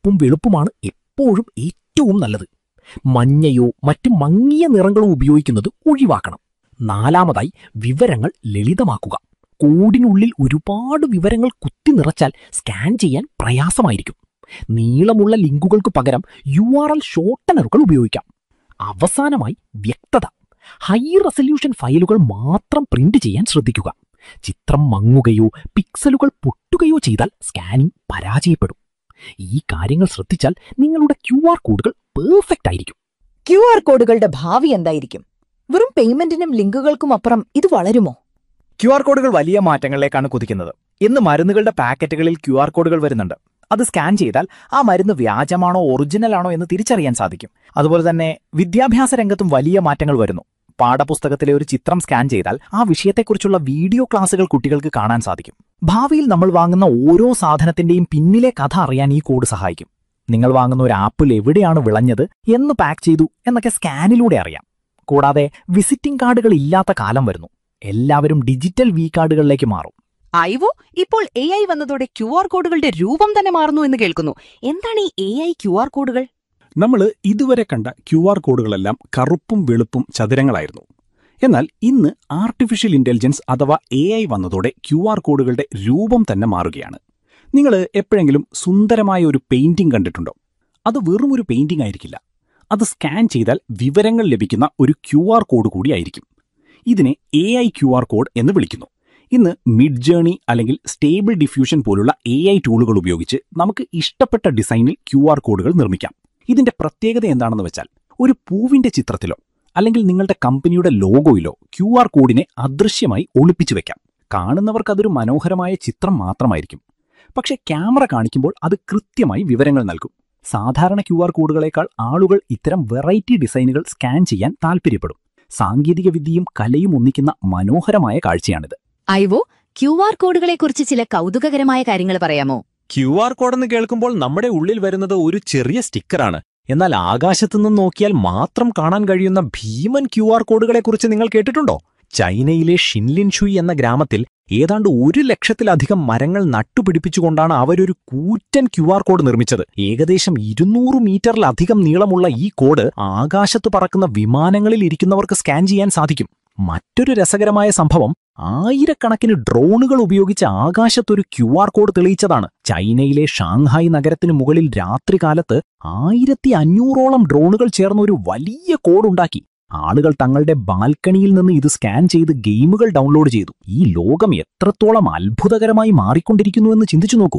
കറുപ്പും വെളുപ്പുമാണ് എപ്പോഴും ഏറ്റവും നല്ലത് മഞ്ഞയോ മറ്റ് മങ്ങിയ നിറങ്ങളോ ഉപയോഗിക്കുന്നത് ഒഴിവാക്കണം നാലാമതായി വിവരങ്ങൾ ലളിതമാക്കുക കോഡിനുള്ളിൽ ഒരുപാട് വിവരങ്ങൾ കുത്തി നിറച്ചാൽ സ്കാൻ ചെയ്യാൻ പ്രയാസമായിരിക്കും നീളമുള്ള ലിങ്കുകൾക്ക് പകരം യു ആർ എൽ ഷോർട്ടനറുകൾ ഉപയോഗിക്കാം അവസാനമായി വ്യക്തത ഹൈ റെസല്യൂഷൻ ഫയലുകൾ മാത്രം പ്രിന്റ് ചെയ്യാൻ ശ്രദ്ധിക്കുക ചിത്രം മങ്ങുകയോ പിക്സലുകൾ പൊട്ടുകയോ ചെയ്താൽ സ്കാനിംഗ് പരാജയപ്പെടും ഈ കാര്യങ്ങൾ ശ്രദ്ധിച്ചാൽ നിങ്ങളുടെ ക്യു ആർ കോഡുകൾ പെർഫെക്റ്റ് ആയിരിക്കും ക്യു ആർ കോഡുകളുടെ ഭാവി എന്തായിരിക്കും വെറും പേയ്മെന്റിനും ലിങ്കുകൾക്കും അപ്പുറം ഇത് വളരുമോ ക്യു ആർ കോഡുകൾ വലിയ മാറ്റങ്ങളിലേക്കാണ് കുതിക്കുന്നത് ഇന്ന് മരുന്നുകളുടെ പാക്കറ്റുകളിൽ ക്യു ആർ കോഡുകൾ വരുന്നുണ്ട് അത് സ്കാൻ ചെയ്താൽ ആ മരുന്ന് വ്യാജമാണോ ഒറിജിനൽ ആണോ എന്ന് തിരിച്ചറിയാൻ സാധിക്കും അതുപോലെ തന്നെ വിദ്യാഭ്യാസ രംഗത്തും വലിയ മാറ്റങ്ങൾ വരുന്നു പാഠപുസ്തകത്തിലെ ഒരു ചിത്രം സ്കാൻ ചെയ്താൽ ആ വിഷയത്തെക്കുറിച്ചുള്ള വീഡിയോ ക്ലാസുകൾ കുട്ടികൾക്ക് കാണാൻ സാധിക്കും ഭാവിയിൽ നമ്മൾ വാങ്ങുന്ന ഓരോ സാധനത്തിന്റെയും പിന്നിലെ കഥ അറിയാൻ ഈ കോഡ് സഹായിക്കും നിങ്ങൾ വാങ്ങുന്ന ഒരു ആപ്പിൾ എവിടെയാണ് വിളഞ്ഞത് എന്ന് പാക്ക് ചെയ്തു എന്നൊക്കെ സ്കാനിലൂടെ അറിയാം കൂടാതെ വിസിറ്റിംഗ് കാർഡുകൾ ഇല്ലാത്ത കാലം വരുന്നു എല്ലാവരും ഡിജിറ്റൽ വി കാർഡുകളിലേക്ക് മാറും ഐവോ ഇപ്പോൾ എ ഐ വന്നതോടെ ക്യു ആർ കോഡുകളുടെ രൂപം തന്നെ മാറുന്നു എന്ന് കേൾക്കുന്നു എന്താണ് ഈ എ ഐ ക്യു ആർ കോഡുകൾ നമ്മൾ ഇതുവരെ കണ്ട ക്യു ആർ കോഡുകളെല്ലാം കറുപ്പും വെളുപ്പും ചതുരങ്ങളായിരുന്നു എന്നാൽ ഇന്ന് ആർട്ടിഫിഷ്യൽ ഇന്റലിജൻസ് അഥവാ എ ഐ വന്നതോടെ ക്യു ആർ കോഡുകളുടെ രൂപം തന്നെ മാറുകയാണ് നിങ്ങൾ എപ്പോഴെങ്കിലും സുന്ദരമായ ഒരു പെയിന്റിംഗ് കണ്ടിട്ടുണ്ടോ അത് വെറും ഒരു പെയിന്റിംഗ് ആയിരിക്കില്ല അത് സ്കാൻ ചെയ്താൽ വിവരങ്ങൾ ലഭിക്കുന്ന ഒരു ക്യു ആർ കോഡ് കൂടിയായിരിക്കും ഇതിനെ A I Q R code എന്ന് വിളിക്കുന്നു ഇന്ന് മിഡ് ജേണി അല്ലെങ്കിൽ സ്റ്റേബിൾ ഡിഫ്യൂഷൻ പോലുള്ള എ ഐ ടൂളുകൾ ഉപയോഗിച്ച് നമുക്ക് ഇഷ്ടപ്പെട്ട ഡിസൈനിൽ ക്യു ആർ കോഡുകൾ നിർമ്മിക്കാം ഇതിന്റെ പ്രത്യേകത എന്താണെന്ന് വെച്ചാൽ ഒരു പൂവിന്റെ ചിത്രത്തിലോ അല്ലെങ്കിൽ നിങ്ങളുടെ കമ്പനിയുടെ ലോഗോയിലോ ക്യു ആർ കോഡിനെ അദൃശ്യമായി ഒളിപ്പിച്ചു വെക്കാം കാണുന്നവർക്ക് അതൊരു മനോഹരമായ ചിത്രം മാത്രമായിരിക്കും പക്ഷേ ക്യാമറ കാണിക്കുമ്പോൾ അത് കൃത്യമായി വിവരങ്ങൾ നൽകും സാധാരണ ക്യു ആർ കോഡുകളേക്കാൾ ആളുകൾ ഇത്തരം വെറൈറ്റി ഡിസൈനുകൾ സ്കാൻ ചെയ്യാൻ താൽപ്പര്യപ്പെടും സാങ്കേതിക വിദ്യയും കലയും ഒന്നിക്കുന്ന മനോഹരമായ കാഴ്ചയാണിത് ഐവോ ക്യു ആർ കോഡുകളെക്കുറിച്ച് ചില കൗതുകകരമായ കാര്യങ്ങൾ പറയാമോ ക്യു ആർ കോഡെന്ന് കേൾക്കുമ്പോൾ നമ്മുടെ ഉള്ളിൽ വരുന്നത് ഒരു ചെറിയ സ്റ്റിക്കറാണ് എന്നാൽ ആകാശത്തുനിന്ന് നോക്കിയാൽ മാത്രം കാണാൻ കഴിയുന്ന ഭീമൻ ക്യു ആർ കോഡുകളെക്കുറിച്ച് നിങ്ങൾ കേട്ടിട്ടുണ്ടോ ചൈനയിലെ ഷിൻലിൻഷുയി എന്ന ഗ്രാമത്തിൽ ഏതാണ്ട് ഒരു ലക്ഷത്തിലധികം മരങ്ങൾ നട്ടുപിടിപ്പിച്ചുകൊണ്ടാണ് അവരൊരു കൂറ്റൻ ക്യു ആർ കോഡ് നിർമ്മിച്ചത് ഏകദേശം ഇരുന്നൂറ് മീറ്ററിലധികം നീളമുള്ള ഈ കോഡ് ആകാശത്ത് പറക്കുന്ന വിമാനങ്ങളിൽ ഇരിക്കുന്നവർക്ക് സ്കാൻ ചെയ്യാൻ സാധിക്കും മറ്റൊരു രസകരമായ സംഭവം ആയിരക്കണക്കിന് ഡ്രോണുകൾ ഉപയോഗിച്ച് ആകാശത്തൊരു ക്യു ആർ കോഡ് തെളിയിച്ചതാണ് ചൈനയിലെ ഷാങ്ഹായ് നഗരത്തിന് മുകളിൽ രാത്രികാലത്ത് ആയിരത്തി അഞ്ഞൂറോളം ഡ്രോണുകൾ ചേർന്ന ഒരു വലിയ കോഡ് ഉണ്ടാക്കി ആളുകൾ തങ്ങളുടെ ബാൽക്കണിയിൽ നിന്ന് ഇത് സ്കാൻ ചെയ്ത് ഗെയിമുകൾ ഡൗൺലോഡ് ചെയ്തു ഈ ലോകം എത്രത്തോളം അത്ഭുതകരമായി മാറിക്കൊണ്ടിരിക്കുന്നുവെന്ന് ചിന്തിച്ചു നോക്കൂ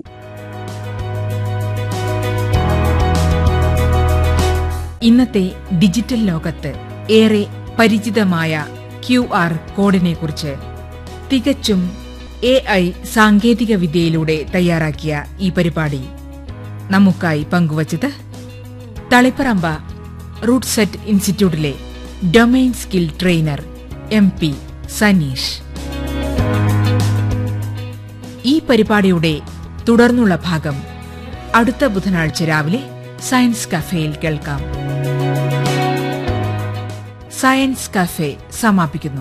ഇന്നത്തെ ഡിജിറ്റൽ ലോകത്ത് ഏറെ പരിചിതമായ ക്യു ആർ കോഡിനെക്കുറിച്ച് തികച്ചും എ ഐ സാങ്കേതിക വിദ്യയിലൂടെ തയ്യാറാക്കിയ ഈ പരിപാടി നമുക്കായി പങ്കുവച്ചത് തളിപ്പറമ്പ റൂട്ട് സെറ്റ് ഇൻസ്റ്റിറ്റ്യൂട്ടിലെ domain skill trainer M P Saneesh ഈ പരിപാടിയുടെ തുടർന്നുള്ള ഭാഗം അടുത്ത ബുധനാഴ്ച രാവിലെ സയൻസ് കഫേയിൽ കേൾക്കാം സയൻസ് കഫേ സമാപിക്കുന്നു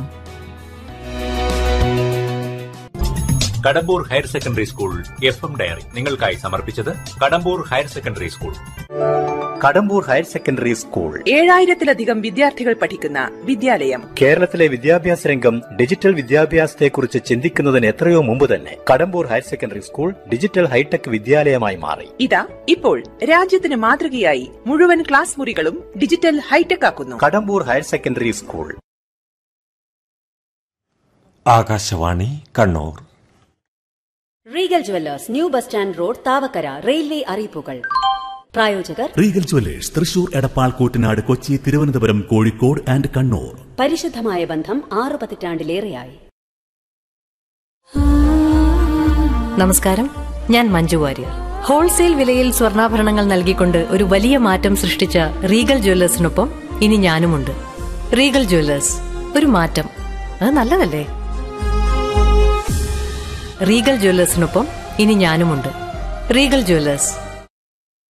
Kadambur higher secondary school F M diary നിങ്ങൾക്കായി സമർപ്പിച്ചത് Kadambur higher secondary school Kadambur higher secondary school ഏഴായിരത്തിലധികം വിദ്യാർത്ഥികൾ പഠിക്കുന്ന വിദ്യാലയം കേരളത്തിലെ വിദ്യാഭ്യാസ രംഗം ഡിജിറ്റൽ വിദ്യാഭ്യാസത്തെക്കുറിച്ച് ചിന്തിക്കുന്നതിന് എത്രയോ മുമ്പ് തന്നെ Kadambur higher secondary school digital hi tech വിദ്യാലയമായി മാറി ഇതാ ഇപ്പോൾ രാജ്യത്തിന് മാതൃകയായി മുഴുവൻ ക്ലാസ് മുറികളും ഡിജിറ്റൽ ഹൈടെക് ആക്കുന്നു Kadambur higher secondary school Akashvani Kannur Regal Jewellers new bus stand road Thavakkara railway അറിയിപ്പുകൾ പ്രായോജകർ Regal Jewellers Thrissur Edappal Koottanad Kochi Thiruvananthapuram Kozhikode and Kannur പരിശുദ്ധമായ ബന്ധം ആറു പതിറ്റാണ്ടിലേറെയായി നമസ്കാരം ഞാൻ മഞ്ജു വാര്യർ ഹോൾസെയിൽ വിലയിൽ സ്വർണ്ണാഭരണങ്ങൾ നൽകിക്കൊണ്ട് ഒരു വലിയ മാറ്റം സൃഷ്ടിച്ച റീഗൽ ജ്വല്ലേഴ്സിനൊപ്പം ഇനി ഞാനുമുണ്ട് റീഗൽ ജ്വല്ലേഴ്സ് ഒരു മാറ്റം അത് നല്ലതല്ലേ റീഗൽ ജ്വല്ലേഴ്സിനൊപ്പം ഇനി ഞാനുമുണ്ട് റീഗൽ ജ്വല്ലേഴ്സ്